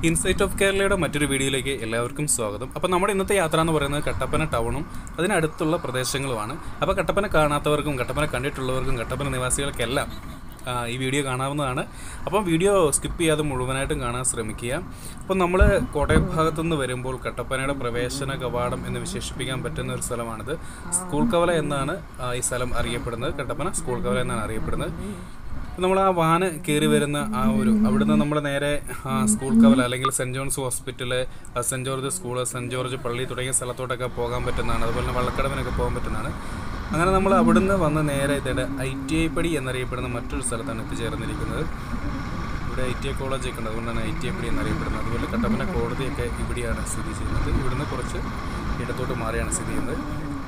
insight of കേരളയുടെ മറ്റൊരു വീഡിയോയിലേക്ക് എല്ലാവർക്കും സ്വാഗതം അപ്പോൾ നമ്മുടെ ഇന്നത്തെ യാത്ര എന്ന് പറയുന്നത് കട്ടപ്പന ടൗണും അതിനടുത്തുള്ള പ്രദേശങ്ങളുമാണ് അപ്പോൾ കട്ടപ്പന കാണാത്തവർക്കും കട്ടപ്പന കണ്ടിട്ടുള്ളവർക്കും കട്ടപ്പന നിവാസികൾക്കെല്ലാം ആ, ഈ വീഡിയോ കാണാവുന്നതാണ് അപ്പം വീഡിയോ സ്കിപ്പ് ചെയ്യാതെ മുഴുവനായിട്ടും കാണാൻ ശ്രമിക്കുക അപ്പം നമ്മൾ കോട്ടയം ഭാഗത്തു നിന്ന് വരുമ്പോൾ കട്ടപ്പനയുടെ പ്രവേശന കവാടം എന്ന് വിശേഷിപ്പിക്കാൻ പറ്റുന്ന ഒരു സ്ഥലമാണിത് സ്കൂൾ കവല എന്നാണ് ആ, ഈ സ്ഥലം അറിയപ്പെടുന്നത് കട്ടപ്പന സ്കൂൾ കവല എന്നാണ് അറിയപ്പെടുന്നത് നമ്മൾ ആ വാന് കയറി വരുന്ന ആ ഒരു അവിടുന്ന് നമ്മൾ നേരെ ആ, സ്കൂൾ കവല അല്ലെങ്കിൽ സെൻറ് ജോൺസ് ഹോസ്പിറ്റല് ആ, saint George school saint George പള്ളി തുടങ്ങിയ സ്ഥലത്തോട്ടൊക്കെ പോകാൻ പറ്റുന്നതാണ് അതുപോലെ തന്നെ വള്ളക്കടവിനൊക്കെ പോകാൻ പറ്റുന്നതാണ് അങ്ങനെ നമ്മൾ അവിടുന്ന് വന്ന് നേരെ ഇതേടെ ഐ ടി ഐ പടി എന്നറിയപ്പെടുന്ന മറ്റൊരു സ്ഥലത്താണ് എത്തിച്ചേർന്നിരിക്കുന്നത് ഇവിടെ ഐ ടി ഐ കോളേജ് ഒക്കെ ഉണ്ട് അതുകൊണ്ടാണ് ഐ ടി ഐ പടി എന്നറിയപ്പെടുന്നത് അതുപോലെ കട്ടപ്പന കോടതിയൊക്കെ ഇവിടെയാണ് സ്ഥിതി ചെയ്യുന്നത് ഇവിടുന്ന് കുറച്ച് ഇടത്തോട്ട് മാറിയാണ് സ്ഥിതി ചെയ്യുന്നത്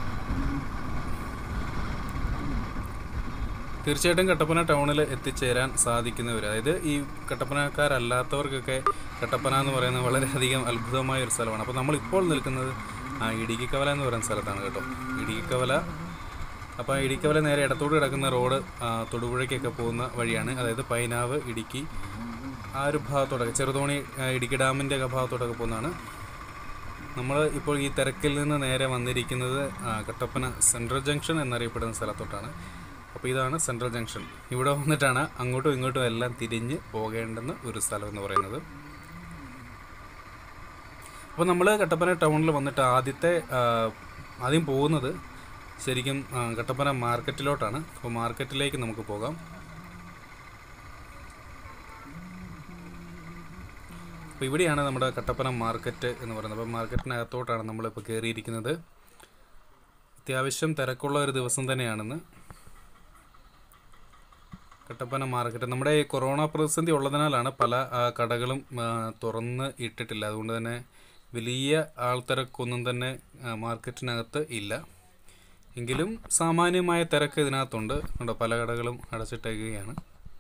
തീർച്ചയായിട്ടും കട്ടപ്പന ടൗണിൽ എത്തിച്ചേരാൻ സാധിക്കുന്നവർ അതായത് ഈ കട്ടപ്പനക്കാരല്ലാത്തവർക്കൊക്കെ കട്ടപ്പന എന്ന് പറയുന്നത് വളരെയധികം അത്ഭുതമായ ഒരു സ്ഥലമാണ് അപ്പോൾ നമ്മളിപ്പോൾ നിൽക്കുന്നത് ആ ഇടുക്കിക്കവല എന്ന് പറയുന്ന സ്ഥലത്താണ് കേട്ടോ ഇടുക്കിക്കവല അപ്പോൾ ആ ഇടുക്കിക്കവല നേരെ ഇടത്തോട്ട് കിടക്കുന്ന റോഡ് ആ, തൊടുപുഴയ്ക്കൊക്കെ പോകുന്ന വഴിയാണ് അതായത് പൈനാവ് ഇടുക്കി ആ ഒരു ഭാഗത്തോടൊക്കെ ചെറുതോണി ആ, ഇടുക്കി ഡാമിൻ്റെ ഒക്കെ ഭാഗത്തോടൊക്കെ പോകുന്നതാണ് നമ്മൾ ഇപ്പോൾ ഈ തിരക്കിൽ നിന്ന് നേരെ വന്നിരിക്കുന്നത് ആ, കട്ടപ്പന സെൻട്രൽ ജംഗ്ഷൻ എന്നറിയപ്പെടുന്ന സ്ഥലത്തോട്ടാണ് അപ്പോൾ ഇതാണ് സെൻട്രൽ ജംഗ്ഷൻ ഇവിടെ വന്നിട്ടാണ് അങ്ങോട്ടും ഇങ്ങോട്ടും എല്ലാം തിരിഞ്ഞ് പോകേണ്ടുന്ന ഒരു സ്ഥലം എന്ന് പറയുന്നത് അപ്പോൾ നമ്മൾ കട്ടപ്പന ടൗണിൽ വന്നിട്ട് ആദ്യത്തെ ആ, ആദ്യം പോകുന്നത് ശരിക്കും ആ, കട്ടപ്പന മാർക്കറ്റിലോട്ടാണ് അപ്പോൾ മാർക്കറ്റിലേക്ക് നമുക്ക് പോകാം അപ്പോൾ ഇവിടെയാണ് നമ്മുടെ കട്ടപ്പന മാർക്കറ്റ് എന്ന് പറയുന്നത് അപ്പോൾ മാർക്കറ്റിനകത്തോട്ടാണ് നമ്മളിപ്പോൾ കയറിയിരിക്കുന്നത് അത്യാവശ്യം തിരക്കുള്ള ഒരു ദിവസം തന്നെയാണെന്ന് കട്ടപ്പന മാർക്കറ്റ് നമ്മുടെ ഈ കൊറോണ പ്രതിസന്ധി ഉള്ളതിനാലാണ് പല ആ, കടകളും ആ, തുറന്ന് ഇട്ടിട്ടില്ല അതുകൊണ്ട് തന്നെ വലിയ ആൾത്തിരക്കൊന്നും തന്നെ ആ, മാർക്കറ്റിനകത്ത് ഇല്ല എങ്കിലും സാമാന്യമായ തിരക്ക് ഇതിനകത്തുണ്ട് കണ്ടോ പല കടകളും അടച്ചിട്ടേക്കുകയാണ്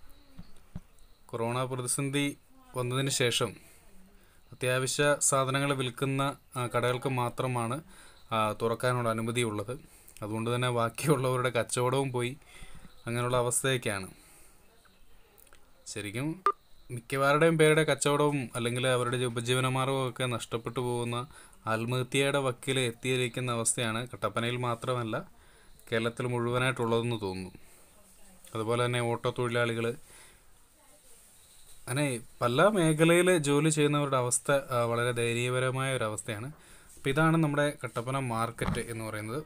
കൊറോണ പ്രതിസന്ധി വന്നതിന് ശേഷം അത്യാവശ്യ സാധനങ്ങൾ വിൽക്കുന്ന ആ, കടകൾക്ക് മാത്രമാണ് ആ, തുറക്കാനുള്ള അനുമതിയുള്ളത് അതുകൊണ്ട് തന്നെ ബാക്കിയുള്ളവരുടെ കച്ചവടവും പോയി അങ്ങനെയുള്ള അവസ്ഥയൊക്കെയാണ് ശരിക്കും മിക്കവാരുടെയും പേരുടെ കച്ചവടവും അല്ലെങ്കിൽ അവരുടെ ഉപജീവനമാർഗവും ഒക്കെ നഷ്ടപ്പെട്ടു പോകുന്ന ആത്മഹത്യയുടെ വക്കിൽ എത്തിയിരിക്കുന്ന അവസ്ഥയാണ് കട്ടപ്പനയിൽ മാത്രമല്ല കേരളത്തിൽ മുഴുവനായിട്ടുള്ളതെന്ന് തോന്നുന്നു അതുപോലെ തന്നെ ഓട്ടോ തൊഴിലാളികൾ അങ്ങനെ പല മേഖലയിൽ ജോലി ചെയ്യുന്നവരുടെ അവസ്ഥ ആ, വളരെ ദയനീയപരമായ ഒരു അവസ്ഥയാണ് അപ്പോൾ ഇതാണ് നമ്മുടെ കട്ടപ്പന മാർക്കറ്റ് എന്ന് പറയുന്നത്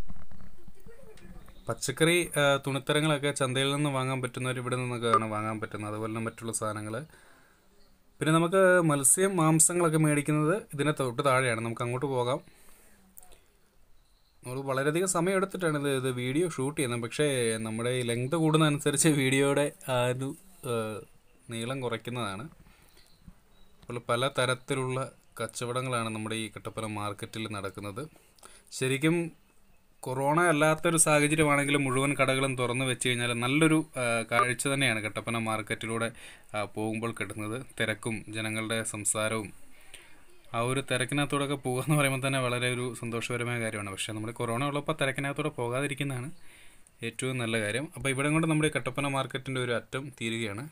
പച്ചക്കറി ആ, തുണിത്തരങ്ങളൊക്കെ ചന്തയിൽ നിന്ന് വാങ്ങാൻ പറ്റുന്നവർ ഇവിടെ നിന്നൊക്കെയാണ് വാങ്ങാൻ പറ്റുന്നത് അതുപോലെ തന്നെ മറ്റുള്ള സാധനങ്ങൾ പിന്നെ നമുക്ക് മത്സ്യം മാംസങ്ങളൊക്കെ മേടിക്കുന്നത് ഇതിനെ തൊട്ട് താഴെയാണ് നമുക്ക് അങ്ങോട്ട് പോകാം നമ്മൾ വളരെയധികം സമയം എടുത്തിട്ടാണ് ഇത് ഇത് വീഡിയോ ഷൂട്ട് ചെയ്യുന്നത് പക്ഷേ നമ്മുടെ ഈ ലെങ്ത് കൂടുന്നതനുസരിച്ച് വീഡിയോയുടെ ആ ഒരു ആ, നീളം കുറയ്ക്കുന്നതാണ് അപ്പോൾ പല തരത്തിലുള്ള കച്ചവടങ്ങളാണ് നമ്മുടെ ഈ കട്ടപ്പന മാർക്കറ്റിൽ നടക്കുന്നത് ശരിക്കും കൊറോണ അല്ലാത്തൊരു സാഹചര്യമാണെങ്കിലും മുഴുവൻ കടകളും തുറന്നു വെച്ച് കഴിഞ്ഞാൽ നല്ലൊരു ആ, കാഴ്ച തന്നെയാണ് കട്ടപ്പന മാർക്കറ്റിലൂടെ ആ, പോകുമ്പോൾ കിട്ടുന്നത് തിരക്കും ജനങ്ങളുടെ സംസാരവും ആ ഒരു തിരക്കിനകത്തൂടെയൊക്കെ പോകുക എന്ന് പറയുമ്പോൾ തന്നെ വളരെ ഒരു സന്തോഷകരമായ കാര്യമാണ് പക്ഷേ നമ്മൾ കൊറോണ ഉള്ളപ്പോൾ തിരക്കിനകത്തൂടെ പോകാതിരിക്കുന്നതാണ് ഏറ്റവും നല്ല കാര്യം അപ്പോൾ ഇവിടെ കൊണ്ട് നമ്മുടെ ഈ കട്ടപ്പന മാർക്കറ്റിൻ്റെ ഒരു അറ്റം തീരുകയാണ്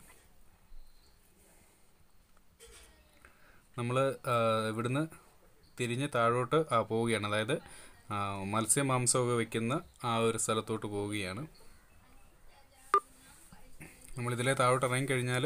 നമ്മൾ ഇവിടുന്ന് തിരിഞ്ഞ് താഴോട്ട് ആ, പോവുകയാണ് അതായത് ആ, മത്സ്യ മാംസമൊക്കെ വെക്കുന്ന ആ ഒരു സ്ഥലത്തോട്ട് പോവുകയാണ് നമ്മളിതിലെ താഴോട്ട് ഇറങ്ങിക്കഴിഞ്ഞാൽ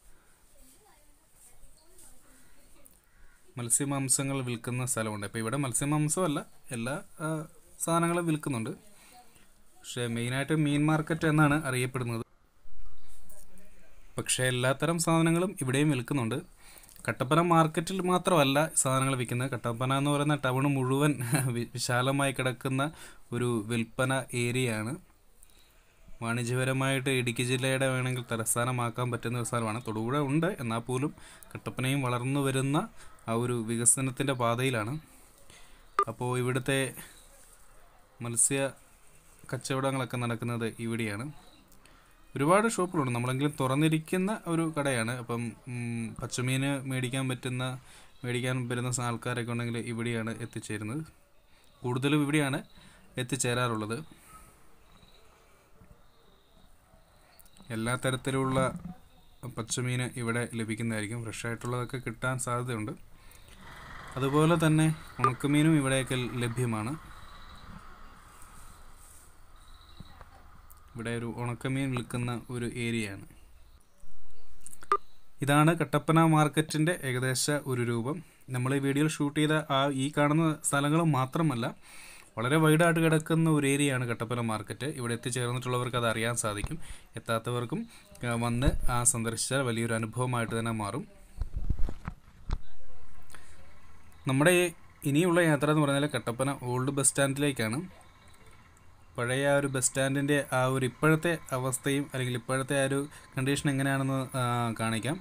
മത്സ്യമാംസങ്ങൾ വിൽക്കുന്ന സ്ഥലമുണ്ട് ഇപ്പോൾ ഇവിടെ മത്സ്യമാംസമല്ല എല്ലാ ആ, സാധനങ്ങളും വിൽക്കുന്നുണ്ട് പക്ഷേ മെയിനായിട്ട് മീൻ മാർക്കറ്റ് എന്നാണ് അറിയപ്പെടുന്നത് പക്ഷേ എല്ലാത്തരം സാധനങ്ങളും ഇവിടെയും വിൽക്കുന്നുണ്ട് കട്ടപ്പന മാർക്കറ്റിൽ മാത്രമല്ല സാധനങ്ങൾ വിൽക്കുന്നത് കട്ടപ്പന എന്ന് പറയുന്ന ടൗൺ മുഴുവൻ വി- വിശാലമായി കിടക്കുന്ന ഒരു വിൽപ്പന ഏരിയയാണ് വാണിജ്യപരമായിട്ട് ഇടുക്കി ജില്ലയുടെ വേണമെങ്കിൽ തലസ്ഥാനമാക്കാൻ പറ്റുന്ന ഒരു സ്ഥലമാണ് തൊടുപുഴ ഉണ്ട് എന്നാൽ പോലും കട്ടപ്പനയും വളർന്നു വരുന്ന ആ ഒരു വികസനത്തിൻ്റെ പാതയിലാണ് അപ്പോൾ ഇവിടുത്തെ മത്സ്യ കച്ചവടങ്ങളൊക്കെ നടക്കുന്നത് ഇവിടെയാണ് ഒരുപാട് ഷോപ്പുകളുണ്ട് നമ്മളെങ്കിലും തുറന്നിരിക്കുന്ന ഒരു കടയാണ് അപ്പം ഉം, പച്ചമീൻ മേടിക്കാൻ പറ്റുന്ന മേടിക്കാൻ വരുന്ന സ- ആൾക്കാരൊക്കെ ഉണ്ടെങ്കിൽ ഇവിടെയാണ് എത്തിച്ചേരുന്നത് കൂടുതലും ഇവിടെയാണ് എത്തിച്ചേരാറുള്ളത് എല്ലാ തരത്തിലുള്ള പച്ചമീൻ ഇവിടെ ലഭിക്കുന്നതായിരിക്കും ഫ്രഷ് ആയിട്ടുള്ളതൊക്കെ കിട്ടാൻ സാധ്യതയുണ്ട് അതുപോലെ തന്നെ ഉണക്കമീനും ഇവിടെയൊക്കെ ലഭ്യമാണ് ഇവിടെ ഒരു ഉണക്കമീൻ വിൽക്കുന്ന ഒരു ഏരിയയാണ് ഇതാണ് കട്ടപ്പന മാർക്കറ്റിൻ്റെ ഏകദേശ ഒരു രൂപം നമ്മൾ ഈ വീഡിയോയിൽ ഷൂട്ട് ചെയ്ത ആ ഈ കാണുന്ന സ്ഥലങ്ങൾ മാത്രമല്ല വളരെ വൈഡായിട്ട് കിടക്കുന്ന ഒരു ഏരിയയാണ് കട്ടപ്പന മാർക്കറ്റ് ഇവിടെ എത്തിച്ചേർന്നിട്ടുള്ളവർക്ക് അത് അറിയാൻ സാധിക്കും എത്താത്തവർക്കും ആ, വന്ന് ആ സന്ദർശിച്ചാൽ വലിയൊരു അനുഭവമായിട്ട് തന്നെ മാറും നമ്മുടെ ഈ ഇനിയുള്ള യാത്ര എന്ന് പറഞ്ഞാൽ കട്ടപ്പന ഓൾഡ് ബസ് സ്റ്റാൻഡിലേക്കാണ് പഴയ ആ ഒരു ബസ് സ്റ്റാൻഡിൻ്റെ ആ ഒരു ഇപ്പോഴത്തെ അവസ്ഥയും അല്ലെങ്കിൽ ഇപ്പോഴത്തെ ആ ഒരു കണ്ടീഷൻ എങ്ങനെയാണെന്ന് ആ, കാണിക്കാം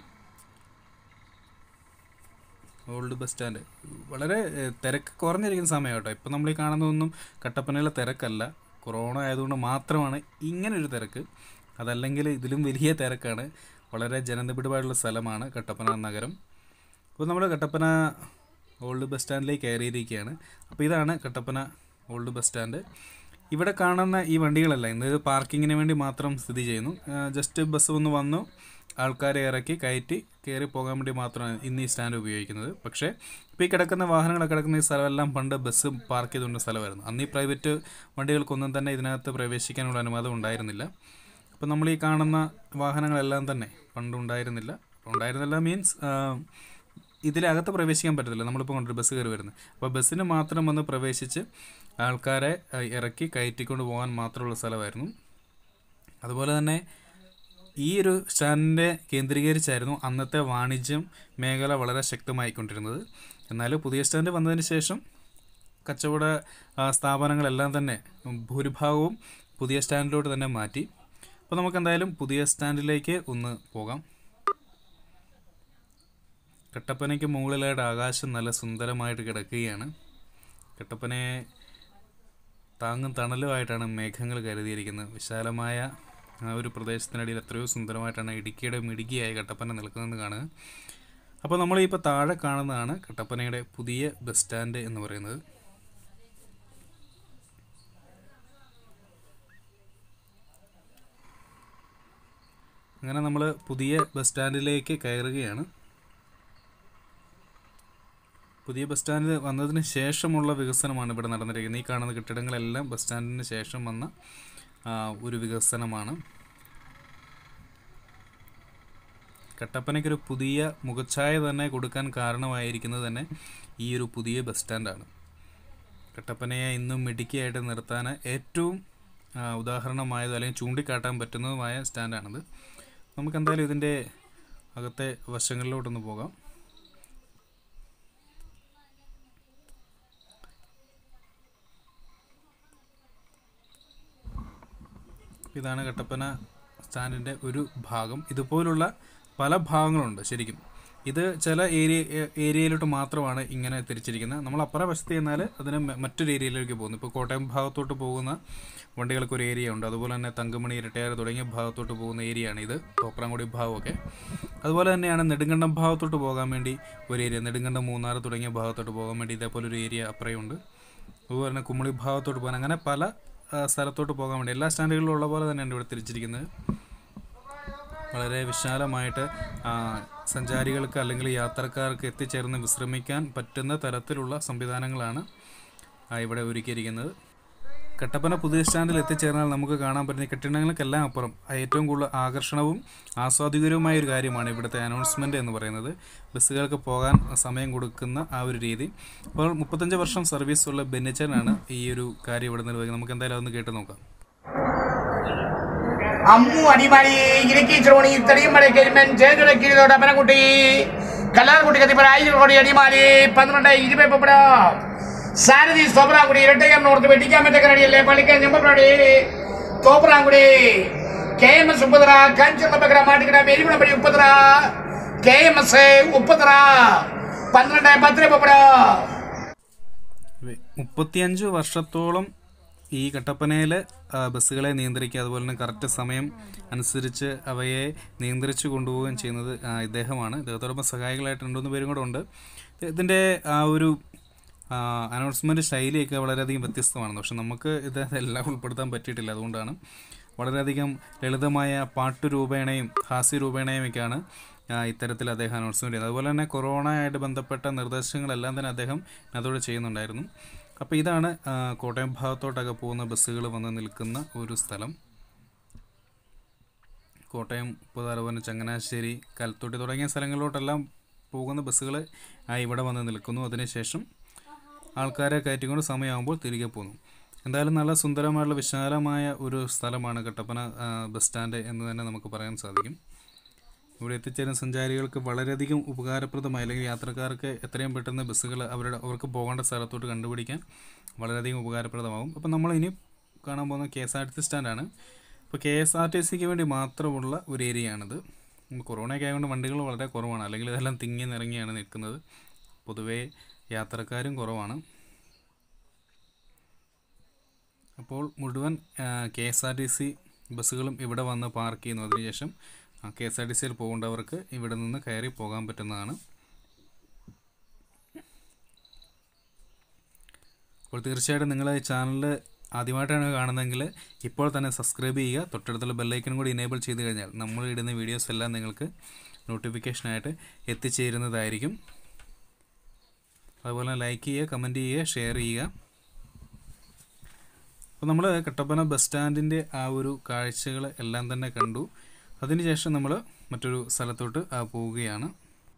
ഓൾഡ് ബസ് സ്റ്റാൻഡ് വളരെ ഏഹ്, തിരക്ക് കുറഞ്ഞിരിക്കുന്ന സമയം കേട്ടോ ഇപ്പം നമ്മൾ ഈ കാണുന്നതൊന്നും കട്ടപ്പനയിലെ തിരക്കല്ല കൊറോണ ആയതുകൊണ്ട് മാത്രമാണ് ഇങ്ങനൊരു തിരക്ക് അതല്ലെങ്കിൽ ഇതിലും വലിയ തിരക്കാണ് വളരെ ജനനിബിഡമായിട്ടുള്ള സ്ഥലമാണ് കട്ടപ്പന നഗരം അപ്പോൾ നമ്മൾ കട്ടപ്പന ഓൾഡ് ബസ് സ്റ്റാൻഡിലേക്ക് കയറിയിരിക്കുകയാണ് അപ്പോൾ ഇതാണ് കട്ടപ്പന ഓൾഡ് ബസ് സ്റ്റാൻഡ് ഇവിടെ കാണുന്ന ഈ വണ്ടികളല്ല ഇന്നത് പാർക്കിങ്ങിന് വേണ്ടി മാത്രം സ്ഥിതി ചെയ്യുന്നു ജസ്റ്റ് ബസ് ഒന്ന് വന്നു ആൾക്കാരെ ഇറക്കി കയറ്റി കയറി പോകാൻ വേണ്ടി മാത്രമാണ് ഇന്ന് ഈ സ്റ്റാൻഡ് ഉപയോഗിക്കുന്നത് പക്ഷേ ഇപ്പോൾ ഈ കിടക്കുന്ന വാഹനങ്ങളൊക്കെ കിടക്കുന്ന ഈ സ്ഥലമെല്ലാം പണ്ട് ബസ് പാർക്ക് ചെയ്തുകൊണ്ട് സ്ഥലമായിരുന്നു അന്ന് ഈ പ്രൈവറ്റ് വണ്ടികൾക്കൊന്നും തന്നെ ഇതിനകത്ത് പ്രവേശിക്കാനുള്ള അനുവാദം ഉണ്ടായിരുന്നില്ല അപ്പോൾ നമ്മൾ ഈ കാണുന്ന വാഹനങ്ങളെല്ലാം തന്നെ പണ്ട് ഉണ്ടായിരുന്നില്ല ഉണ്ടായിരുന്നില്ല മീൻസ് ഇതിലകത്ത് പ്രവേശിക്കാൻ പറ്റത്തില്ല നമ്മളിപ്പോൾ കൊണ്ടൊരു ബസ് കയറി വരുന്നത് അപ്പോൾ ബസ്സിന് മാത്രം വന്ന് പ്രവേശിച്ച് ആൾക്കാരെ ആ, ഇറക്കി കയറ്റിക്കൊണ്ട് പോകാൻ മാത്രമുള്ള സ്ഥലമായിരുന്നു അതുപോലെ തന്നെ ഈ ഒരു സ്റ്റാൻഡിനെ കേന്ദ്രീകരിച്ചായിരുന്നു അന്നത്തെ വാണിജ്യം മേഖല വളരെ ശക്തമായിക്കൊണ്ടിരുന്നത് എന്നാൽ പുതിയ സ്റ്റാൻഡ് വന്നതിന് ശേഷം കച്ചവട ആ, സ്ഥാപനങ്ങളെല്ലാം തന്നെ ഭൂരിഭാഗവും പുതിയ സ്റ്റാൻഡിലോട്ട് തന്നെ മാറ്റി അപ്പോൾ നമുക്ക് എന്തായാലും പുതിയ സ്റ്റാൻഡിലേക്ക് ഒന്ന് പോകാം കട്ടപ്പനയ്ക്ക് മുകളിലായിട്ട് ആകാശം നല്ല സുന്ദരമായിട്ട് കിടക്കുകയാണ് കട്ടപ്പനയെ താങ്ങും തണലുമായിട്ടാണ് മേഘങ്ങൾ കരുതിയിരിക്കുന്നത് വിശാലമായ ആ ഒരു പ്രദേശത്തിനിടയിൽ എത്രയോ സുന്ദരമായിട്ടാണ് ഇടുക്കിയുടെ മിടുക്കിയായ കട്ടപ്പന നിൽക്കുന്നതെന്ന് കാണുക അപ്പോൾ നമ്മൾ ഇപ്പോൾ താഴെ കാണുന്നതാണ് കട്ടപ്പനയുടെ പുതിയ ബസ് സ്റ്റാൻഡ് എന്ന് പറയുന്നത് അങ്ങനെ നമ്മൾ പുതിയ ബസ് സ്റ്റാൻഡിലേക്ക് കയറുകയാണ് പുതിയ ബസ് സ്റ്റാൻഡ് വന്നതിന് ശേഷമുള്ള വികസനമാണ് ഇവിടെ നടന്നിരിക്കുന്നത് ഈ കാണുന്ന കെട്ടിടങ്ങളെല്ലാം ബസ് സ്റ്റാൻഡിന് ശേഷം വന്ന ആ, ഒരു വികസനമാണ് കട്ടപ്പനയ്ക്കൊരു പുതിയ മുഖച്ഛായ തന്നെ കൊടുക്കാൻ കാരണമായിരിക്കുന്നത് തന്നെ ഈ ഒരു പുതിയ ബസ് സ്റ്റാൻഡാണ് കട്ടപ്പനയെ ഇന്നും മിടുക്കിയായിട്ട് നിർത്താൻ ഏറ്റവും ആ, ഉദാഹരണമായത് അല്ലെങ്കിൽ ചൂണ്ടിക്കാട്ടാൻ പറ്റുന്നതുമായ സ്റ്റാൻഡാണിത് നമുക്ക് എന്തായാലും ഇതിൻ്റെ അകത്തെ വശങ്ങളിലോട്ടൊന്ന് പോകാം ഇതാണ് കട്ടപ്പന സ്റ്റാൻഡിൻ്റെ ഒരു ഭാഗം ഇതുപോലുള്ള പല ഭാഗങ്ങളുണ്ട് ശരിക്കും ഇത് ചില ഏരിയ ഏ- ഏരിയയിലോട്ട് മാത്രമാണ് ഇങ്ങനെ തിരിച്ചിരിക്കുന്നത് നമ്മൾ അപ്പുറ വശത്ത് ചെന്നാൽ അതിന് മ- മറ്റൊരു ഏരിയയിലേക്ക് പോകുന്നു ഇപ്പോൾ കോട്ടയം ഭാഗത്തോട്ട് പോകുന്ന വണ്ടികൾക്ക് ഒരു ഏരിയ ഉണ്ട് അതുപോലെ തന്നെ തങ്കമണി ഇരട്ടയാറ് തുടങ്ങിയ ഭാഗത്തോട്ട് പോകുന്ന ഏരിയയാണ് ഇത് തോപ്രാംകുടി ഭാഗമൊക്കെ അതുപോലെ തന്നെയാണ് നെടുങ്കണ്ടം ഭാഗത്തോട്ട് പോകാൻ വേണ്ടി ഒരു ഏരിയ നെടുങ്കണ്ടം മൂന്നാർ തുടങ്ങിയ ഭാഗത്തോട്ട് പോകാൻ വേണ്ടി ഇതേപോലെ ഒരു ഏരിയ അപ്പുറയുണ്ട് അതുപോലെ തന്നെ കുമളി ഭാഗത്തോട്ട് പോകാൻ അങ്ങനെ പല ആ, സ്ഥലത്തോട്ട് പോകാൻ വേണ്ടി എല്ലാ സ്റ്റാൻഡുകളിലും ഉള്ള പോലെ തന്നെയാണ് ഇവിടെ തിരിച്ചിരിക്കുന്നത് വളരെ വിശാലമായിട്ട് ആ, സഞ്ചാരികൾക്ക് അല്ലെങ്കിൽ യാത്രക്കാർക്ക് എത്തിച്ചേർന്ന് വിശ്രമിക്കാൻ പറ്റുന്ന തരത്തിലുള്ള സംവിധാനങ്ങളാണ് ആ, ഇവിടെ ഒരുക്കിയിരിക്കുന്നത് കട്ടപ്പന പുതിയ സ്റ്റാൻഡിൽ എത്തിച്ചേർന്നാൽ നമുക്ക് കാണാൻ പറ്റുന്ന ഈ കെട്ടിടങ്ങൾക്കെല്ലാം അപ്പുറം ആ ഏറ്റവും കൂടുതൽ ആകർഷണവും ആസ്വാദികരവുമായ ഒരു കാര്യമാണ് ഇവിടുത്തെ അനൗൺസ്മെൻ്റ് എന്ന് പറയുന്നത് ബസ്സുകൾക്ക് പോകാൻ സമയം കൊടുക്കുന്ന ആ ഒരു രീതി അപ്പോൾ മുപ്പത്തഞ്ച് വർഷം സർവീസ് ഉള്ള ബെന്നിച്ചനാണ് ഈ ഒരു കാര്യം ഇവിടെ നിർവഹിക്കുന്നത് നമുക്ക് എന്തായാലും അതൊന്ന് കേട്ട് നോക്കാം അമ്മു അടിമാലി ഇടുക്കി ചുരോണി തെടിയമ്പടി കരിമൻ ചേതുര കീഴോട് അപ്പനക്കുട്ടി കല്ലാർകുട്ടി കത്തിപ്പറ ആയിരക്കോടി അടിമാലി പന്ത്രണ്ട് ഇരുപത് പപ്പടം സാരഥി തോപ്രാങ്കുടി ഇരട്ടയം നോർത്ത് വെട്ടിക്കാമറ്റക്കരടിയല്ലേ പള്ളിക്കൽ ഞമ്പപ്പടി Thopramkudy K M S Upputhara കാഞ്ചിറപ്പക്കര മാട്ടിക്കട വെരികുണപ്പടി Upputhara K M S Upputhara പന്ത്രണ്ട് പത്തിന് പപ്പടം മുപ്പത്തിയഞ്ച് വർഷത്തോളം ഈ കട്ടപ്പനയിൽ ബസ്സുകളെ നിയന്ത്രിക്കുക അതുപോലെ തന്നെ കറക്റ്റ് സമയം അനുസരിച്ച് അവയെ നിയന്ത്രിച്ച് കൊണ്ടുപോവുകയും ചെയ്യുന്നത് ആ, ഇദ്ദേഹമാണ് ഇദ്ദേഹത്തോടൊപ്പം സഹായികളായിട്ട് രണ്ടുമൂന്ന് പേരും കൂടെ ഉണ്ട് ഇതിൻ്റെ ആ ഒരു അനൗൺസ്മെൻറ്റ് ശൈലിയൊക്കെ വളരെയധികം വ്യത്യസ്തമാണ് പക്ഷെ നമുക്ക് ഇത് എല്ലാം ഉൾപ്പെടുത്താൻ പറ്റിയിട്ടില്ല അതുകൊണ്ടാണ് വളരെയധികം ലളിതമായ പാട്ടുരൂപേണയും ഹാസ്യരൂപേണയുമൊക്കെയാണ് ആ, ഇത്തരത്തിൽ അദ്ദേഹം അനൗൺസ്മെൻറ്റ് ചെയ്യുന്നത് അതുപോലെ തന്നെ കൊറോണയായിട്ട് ബന്ധപ്പെട്ട നിർദ്ദേശങ്ങളെല്ലാം തന്നെ അദ്ദേഹം അതോടെ ചെയ്യുന്നുണ്ടായിരുന്നു അപ്പോൾ ഇതാണ് ആ, കോട്ടയം ഭാഗത്തോട്ടൊക്കെ പോകുന്ന ബസ്സുകൾ വന്ന് നിൽക്കുന്ന ഒരു സ്ഥലം കോട്ടയം പുതാരവന ചങ്ങനാശ്ശേരി കൽത്തൊട്ടി തുടങ്ങിയ സ്ഥലങ്ങളിലോട്ടെല്ലാം പോകുന്ന ബസ്സുകൾ ഇവിടെ വന്ന് നിൽക്കുന്നു അതിനുശേഷം ആൾക്കാരെ കയറ്റിക്കൊണ്ട് സമയമാകുമ്പോൾ തിരികെ പോകുന്നു എന്തായാലും നല്ല സുന്ദരമായിട്ടുള്ള വിശാലമായ ഒരു സ്ഥലമാണ് കട്ടപ്പന ആ, ബസ് സ്റ്റാൻഡ് എന്ന് തന്നെ നമുക്ക് പറയാൻ സാധിക്കും ഇവിടെ എത്തിച്ചേരുന്ന സഞ്ചാരികൾക്ക് വളരെയധികം ഉപകാരപ്രദമായി അല്ലെങ്കിൽ യാത്രക്കാർക്ക് എത്രയും പെട്ടെന്ന് ബസ്സുകൾ അവരുടെ അവർക്ക് പോകേണ്ട സ്ഥലത്തോട്ട് കണ്ടുപിടിക്കാൻ വളരെയധികം ഉപകാരപ്രദമാകും അപ്പം നമ്മൾ ഇനി കാണാൻ പോകുന്ന K S R T C സ്റ്റാൻഡാണ് ഇപ്പോൾ കെ എസ് ആർ ടി സിക്ക് വേണ്ടി മാത്രമുള്ള ഒരു ഏരിയയാണിത് ഉം, കൊറോണയൊക്കെ ആയതുകൊണ്ട് വണ്ടികൾ വളരെ കുറവാണ് അല്ലെങ്കിൽ ഇതെല്ലാം തിങ്ങി നിറങ്ങിയാണ് നിൽക്കുന്നത് പൊതുവേ യാത്രക്കാരും കുറവാണ് അപ്പോൾ മുഴുവൻ K S R T C ബസ്സുകളും ഇവിടെ വന്ന് പാർക്ക് ചെയ്യുന്നു അതിനുശേഷം കെ എസ് ആർ ടി സിയിൽ പോകേണ്ടവർക്ക് ഇവിടെ നിന്ന് കയറി പോകാൻ പറ്റുന്നതാണ് അപ്പോൾ തീർച്ചയായിട്ടും നിങ്ങൾ ഈ ചാനൽ ആദ്യമായിട്ടാണ് കാണുന്നതെങ്കിൽ ഇപ്പോൾ തന്നെ സബ്സ്ക്രൈബ് ചെയ്യുക തൊട്ടടുത്തുള്ള ബെല്ലൈക്കനും കൂടി ഇനേബിൾ ചെയ്ത് കഴിഞ്ഞാൽ നമ്മൾ ഇടുന്ന വീഡിയോസ് എല്ലാം നിങ്ങൾക്ക് നോട്ടിഫിക്കേഷനായിട്ട് എത്തിച്ചേരുന്നതായിരിക്കും അതുപോലെ ലൈക്ക് ചെയ്യുക കമൻറ്റ് ചെയ്യുക ഷെയർ ചെയ്യുക അപ്പോൾ നമ്മൾ കട്ടപ്പന ബസ് സ്റ്റാൻഡിൻ്റെ ആ ഒരു കാഴ്ചകൾ എല്ലാം തന്നെ കണ്ടു അതിനുശേഷം നമ്മൾ മറ്റൊരു സ്ഥലത്തോട്ട് ആ, പോവുകയാണ്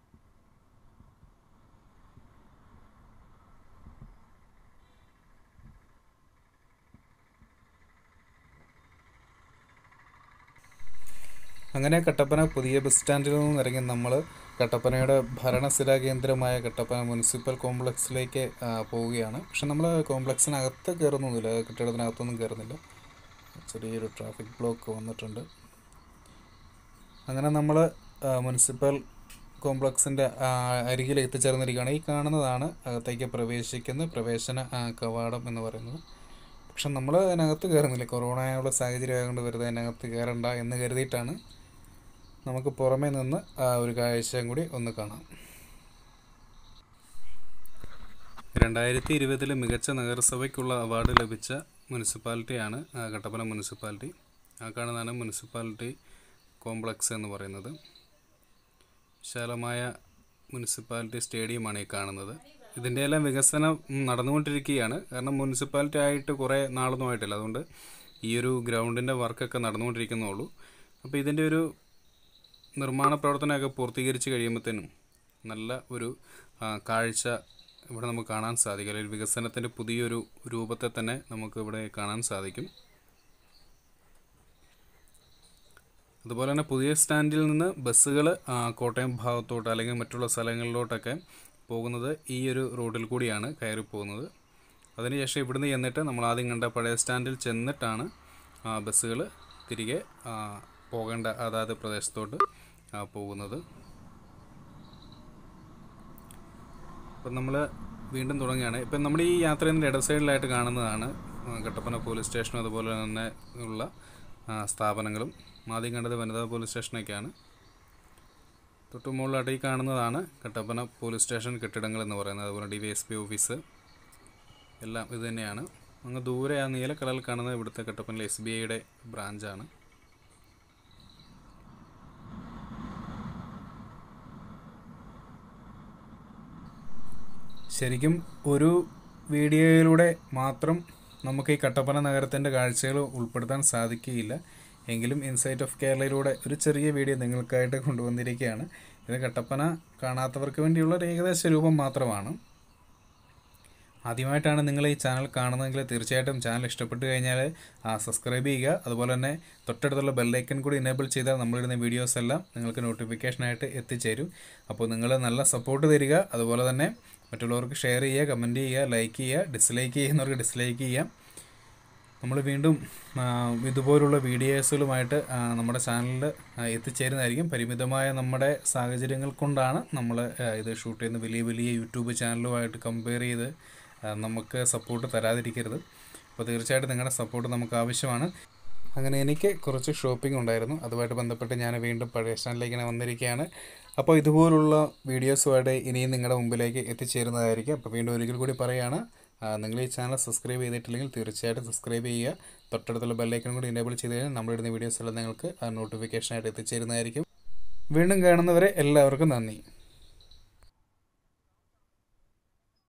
അങ്ങനെ കട്ടപ്പന പുതിയ ബസ് സ്റ്റാൻഡിൽ നിന്നും ഇറങ്ങി നമ്മൾ കട്ടപ്പനയുടെ ഭരണസ്ഥിര കേന്ദ്രമായ കട്ടപ്പന മുനിസിപ്പൽ കോംപ്ലക്സിലേക്ക് ആ, പോവുകയാണ് പക്ഷെ നമ്മൾ കോംപ്ലക്സിനകത്ത് കയറുന്നൊന്നുമില്ല കെട്ടിടത്തിനകത്തൊന്നും കയറുന്നില്ല ചെറിയൊരു ട്രാഫിക് ബ്ലോക്ക് വന്നിട്ടുണ്ട് അങ്ങനെ നമ്മൾ മുനിസിപ്പൽ കോംപ്ലക്സിൻ്റെ അരികിൽ എത്തിച്ചേർന്നിരിക്കുകയാണ് ഈ കാണുന്നതാണ് അകത്തേക്ക് പ്രവേശിക്കുന്ന പ്രവേശന ആ, കവാടം എന്ന് പറയുന്നത് പക്ഷെ നമ്മൾ അതിനകത്ത് കയറുന്നില്ല കൊറോണയുള്ള സാഹചര്യം ആയതുകൊണ്ട് വെറുതെ അതിനകത്ത് കയറണ്ട എന്ന് കരുതിയിട്ടാണ് നമുക്ക് പുറമേ നിന്ന് ആ ഒരു കാഴ്ചയും കൂടി ഒന്ന് കാണാം രണ്ടായിരത്തി ഇരുപതിലെ മികച്ച നഗരസഭയ്ക്കുള്ള അവാർഡ് ലഭിച്ച മുനിസിപ്പാലിറ്റിയാണ് ആ, കട്ടപ്പന മുനിസിപ്പാലിറ്റി ആ കാണുന്നതാണ് മുനിസിപ്പാലിറ്റി കോംപ്ലക്സ് എന്ന് പറയുന്നത് വിശാലമായ മുനിസിപ്പാലിറ്റി സ്റ്റേഡിയമാണ് ഈ കാണുന്നത് ഇതിൻ്റെ എല്ലാം വികസനം ഉം, നടന്നുകൊണ്ടിരിക്കുകയാണ് കാരണം മുനിസിപ്പാലിറ്റി ആയിട്ട് കുറേ നാളൊന്നും ആയിട്ടില്ല അതുകൊണ്ട് ഈ ഒരു ഗ്രൗണ്ടിൻ്റെ വർക്കൊക്കെ നടന്നുകൊണ്ടിരിക്കുന്നുള്ളൂ അപ്പോൾ ഇതിൻ്റെ ഒരു നിർമ്മാണ പ്രവർത്തനമൊക്കെ പൂർത്തീകരിച്ച് കഴിയുമ്പോഴത്തേനും നല്ല ഒരു ആ, കാഴ്ച ഇവിടെ നമുക്ക് കാണാൻ സാധിക്കും അല്ലെങ്കിൽ വികസനത്തിൻ്റെ പുതിയൊരു രൂപത്തെ തന്നെ നമുക്ക് ഇവിടെ കാണാൻ സാധിക്കും അതുപോലെ തന്നെ പുതിയ സ്റ്റാൻഡിൽ നിന്ന് ബസ്സുകൾ കോട്ടയം ഭാഗത്തോട്ട് അല്ലെങ്കിൽ മറ്റുള്ള സ്ഥലങ്ങളിലോട്ടൊക്കെ പോകുന്നത് ഈ ഒരു റോഡിൽ കൂടിയാണ് കയറി പോകുന്നത് അതിനുശേഷം ഇവിടുന്ന് ചെന്നിട്ട് നമ്മൾ ആദ്യം കണ്ട പഴയ സ്റ്റാൻഡിൽ ചെന്നിട്ടാണ് ബസ്സുകൾ തിരികെ ആ, പോകേണ്ട അതാത് പ്രദേശത്തോട്ട് ആ, പോകുന്നത് അപ്പം നമ്മൾ വീണ്ടും തുടങ്ങുകയാണ് ഇപ്പം നമ്മുടെ ഈ യാത്രയുടെ ഇട സൈഡിലായിട്ട് കാണുന്നതാണ് ആ, കട്ടപ്പന പോലീസ് സ്റ്റേഷനും അതുപോലെ തന്നെ ഉള്ള ആ, സ്ഥാപനങ്ങളും ആദ്യം കണ്ടത് വനിതാ പോലീസ് സ്റ്റേഷനൊക്കെയാണ് തൊട്ട് മുകളിലായിട്ട് ഈ കാണുന്നതാണ് കട്ടപ്പന പോലീസ് സ്റ്റേഷൻ കെട്ടിടങ്ങൾ എന്ന് പറയുന്നത് അതുപോലെ D Y S P office എല്ലാം ഇത് തന്നെയാണ് അങ്ങ് ദൂരെ ആ നീല കളറിൽ കാണുന്നത് ഇവിടുത്തെ കട്ടപ്പനയിലെ എസ് ബി ഐയുടെ ബ്രാഞ്ചാണ് ശരിക്കും ഒരു വീഡിയോയിലൂടെ മാത്രം നമുക്ക് ഈ കട്ടപ്പന നഗരത്തിൻ്റെ കാഴ്ചകൾ ഉൾപ്പെടുത്താൻ സാധിക്കുകയില്ല എങ്കിലും ഇൻസൈറ്റ് ഓഫ് കേരളയിലൂടെ ഒരു ചെറിയ വീഡിയോ നിങ്ങൾക്കായിട്ട് കൊണ്ടുവന്നിരിക്കുകയാണ് ഇത് കട്ടപ്പന കാണാത്തവർക്ക് വേണ്ടിയുള്ള ഒരു ഏകദേശ രൂപം മാത്രമാണ് ആദ്യമായിട്ടാണ് നിങ്ങൾ ഈ ചാനൽ കാണുന്നതെങ്കിൽ തീർച്ചയായിട്ടും ചാനൽ ഇഷ്ടപ്പെട്ട് കഴിഞ്ഞാൽ സബ്സ്ക്രൈബ് ചെയ്യുക അതുപോലെ തന്നെ തൊട്ടടുത്തുള്ള ബെല്ലൈക്കൻ കൂടി ഇനേബിൾ ചെയ്താൽ നമ്മളിടുന്ന വീഡിയോസ് എല്ലാം നിങ്ങൾക്ക് നോട്ടിഫിക്കേഷനായിട്ട് എത്തിച്ചേരും അപ്പോൾ നിങ്ങൾ നല്ല സപ്പോർട്ട് തരിക അതുപോലെ തന്നെ മറ്റുള്ളവർക്ക് ഷെയർ ചെയ്യുക കമൻറ്റ് ചെയ്യുക ലൈക്ക് ചെയ്യുക ഡിസ്ലൈക്ക് ചെയ്യുന്നവർക്ക് ഡിസ്ലൈക്ക് ചെയ്യാം നമ്മൾ വീണ്ടും ആ, ഇതുപോലുള്ള വീഡിയോസുകളുമായിട്ട് ആ, നമ്മുടെ ചാനലിൽ എത്തിച്ചേരുന്നതായിരിക്കും പരിമിതമായ നമ്മുടെ സാഹചര്യങ്ങൾ കൊണ്ടാണ് നമ്മൾ ഇത് ഷൂട്ട് ചെയ്യുന്ന വലിയ വലിയ യൂട്യൂബ് ചാനലുമായിട്ട് കമ്പയർ ചെയ്ത് ആ, നമുക്ക് സപ്പോർട്ട് തരാതിരിക്കരുത് അപ്പോൾ തീർച്ചയായിട്ടും നിങ്ങളുടെ സപ്പോർട്ട് നമുക്ക് ആവശ്യമാണ് അങ്ങനെ എനിക്ക് കുറച്ച് ഷോപ്പിംഗ് ഉണ്ടായിരുന്നു അതുമായിട്ട് ബന്ധപ്പെട്ട് ഞാൻ വീണ്ടും പഴയ ചാനലിലേക്ക് ഇങ്ങനെ വന്നിരിക്കുകയാണ് അപ്പോൾ ഇതുപോലുള്ള വീഡിയോസുമായിട്ട് ഇനിയും നിങ്ങളുടെ മുമ്പിലേക്ക് എത്തിച്ചേരുന്നതായിരിക്കും അപ്പോൾ വീണ്ടും ഒരിക്കൽ കൂടി പറയുകയാണ് ആ, നിങ്ങൾ ഈ ചാനൽ സബ്സ്ക്രൈബ് ചെയ്തിട്ടില്ലെങ്കിൽ തീർച്ചയായിട്ടും സബ്സ്ക്രൈബ് ചെയ്യുക തൊട്ടടുത്തുള്ള ബെല്ലൈക്കൺ കൂടി എനേബിൾ ചെയ്ത് കഴിഞ്ഞാൽ നമ്മളിടുന്ന വീഡിയോസ് എല്ലാം നിങ്ങൾക്ക് ആ നോട്ടിഫിക്കേഷനായിട്ട് എത്തിച്ചേരുന്നതായിരിക്കും വീണ്ടും കാണുന്നവരെ എല്ലാവർക്കും നന്ദി